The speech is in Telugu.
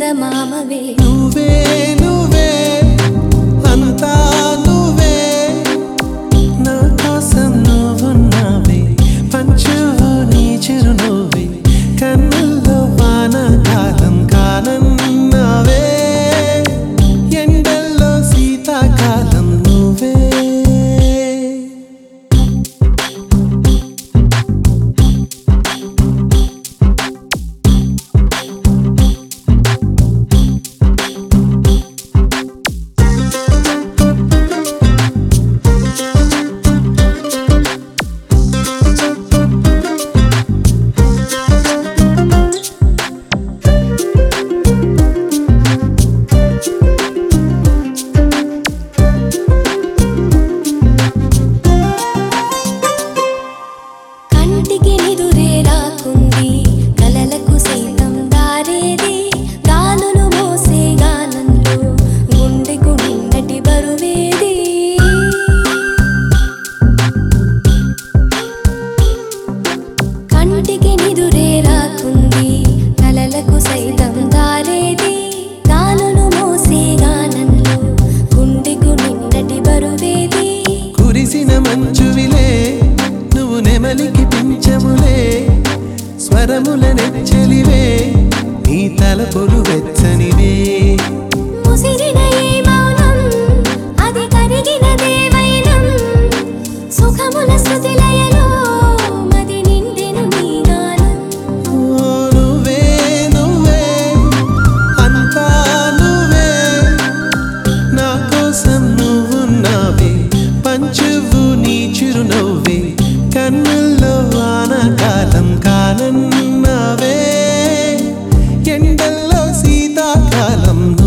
చందమామవే నువ్వే నువ్వే అంతా నువ్వే నా కోసం నువ్వున్నావే పంచువు నీ చిరునవ్వే కన్నుల్లో వానకాలం కానన్నావే ఎండల్లో శీతాకాలం నువ్వే కంటికి నిదురే రాకుంది కలలకు సైతం దారేది గాలులు మోసే గానంలో గుండెకు నిన్నటి బరువేది కంటికి నిదురే రాకుంది కలలకు సైతం దారేది గాలులు మోసే గానంలో గుండెకు నిన్నటి బరువేది కురిసిన మంచువిలే నువ్వు నెమలికి పించములే స్వరముల నెచ్చలివే నీ తలపులు వెచ్చనివే ముసిరిన ఈ మౌనం అది కరిగిన దేవైనం సుఖముల శృతిలయలో మది నిండెను నీ గానం ఓ నువ్వే నువ్వే అంతా నువ్వే నా కోసం నువ్వున్నావే పంచువు నీ చిరునవ్వే కన్నుల్లో వానకాలం కానన్నావే ఎండల్లో శీతాకాలం